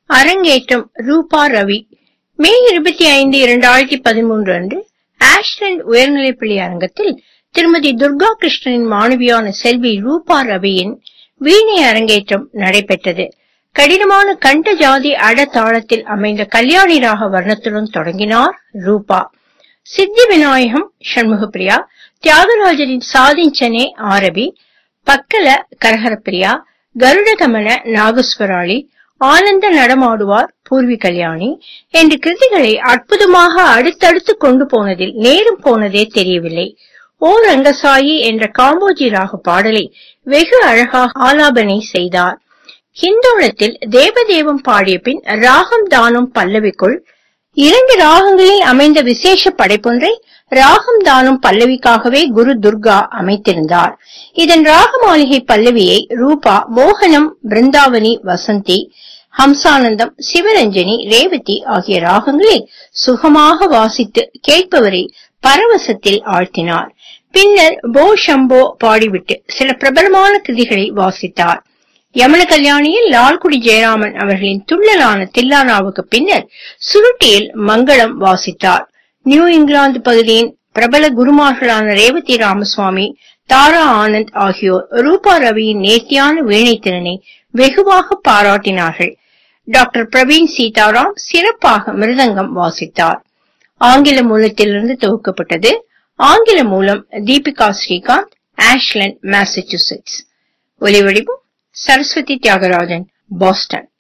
அரங்கேற்றம் ரூபா ரவி மே இருபத்தி ஐந்து இரண்டாயிரத்தி பதிமூன்று அன்று ஆஷ்லண்ட் உயர்நிலைப்பள்ளி அரங்கத்தில் திருமதி துர்கா கிருஷ்ணனின் மாணவியான செல்வி ரூபா ரவியின் வீணை அரங்கேற்றம் நடைபெற்றது கடினமான கண்ட ஜாதி அட தாளத்தில் அமைந்த கல்யாணி ராக வர்ணத்துடன் தொடங்கினார் ரூபா சித்தி விநாயகம் சண்முகப்பிரியா தியாகராஜரின் சாதிஞ்சனே ஆரபி பக்கல கரகரப்பிரியா கருடகமன நாகஸ்வராளி ஆனந்த நடமாடுவார் பூர்வி கல்யாணி என்ற கிருதிகளை அற்புதமாக அடுத்தடுத்து கொண்டு போனதில் நேரம் போனதே தெரியவில்லை ஓ ரங்கசாயி என்ற காம்போஜி ராக பாடலை வெகு அழகாக ஆலாபனை செய்தார் ஹிந்தோளத்தில் தேவதேவம் பாடிய பின் ராகம் தானம் பல்லவிக்குள் இரண்டு ராகங்களில் அமைந்த விசேஷ படைப்பொன்றை ராகம் தானம் பல்லவிக்காகவே குரு துர்கா அமைத்திருந்தார் இதன் ராக மாளிகை பல்லவியை ரூபா மோகனம் பிருந்தாவனி வசந்தி ஹம்சானந்தம் சிவரஞ்சனி ரேவதி ஆகிய ராகங்களில் சுகமாக வாசித்து கேட்பவரை பரவசத்தில் ஆழ்த்தினார் பின்னர் போ ஷம்போ பாடிவிட்டு சில பிரபலமான கிருதிகளை வாசித்தார் யமன கல்யாணியில் லால்குடி ஜெயராமன் அவர்களின் துள்ளலான தில்லானாவுக்கு பின்னர் சுருட்டியில் மங்களம் வாசித்தார் நியூ இங்கிலாந்து பகுதியின் பிரபல குருமார்களான ரேவதி ராமசுவாமி தாரா ஆனந்த் ஆகியோர் ரூபா ரவியின் நேர்த்தியான வீணை திறனை வெகுவாக பாராட்டினார்கள் டாக்டர் பிரவீன் சீதாராம் சிறப்பாக மிருதங்கம் வாசித்தார் ஆங்கில மூலத்திலிருந்து தொகுக்கப்பட்டது ஆங்கில மூலம் தீபிகா ஸ்ரீகாந்த் ஆஷ்லண்ட் மாசச்சூசெட்ஸ் ஒலிவடிவம் சரஸ்வதி தியாகராஜன் பாஸ்டன்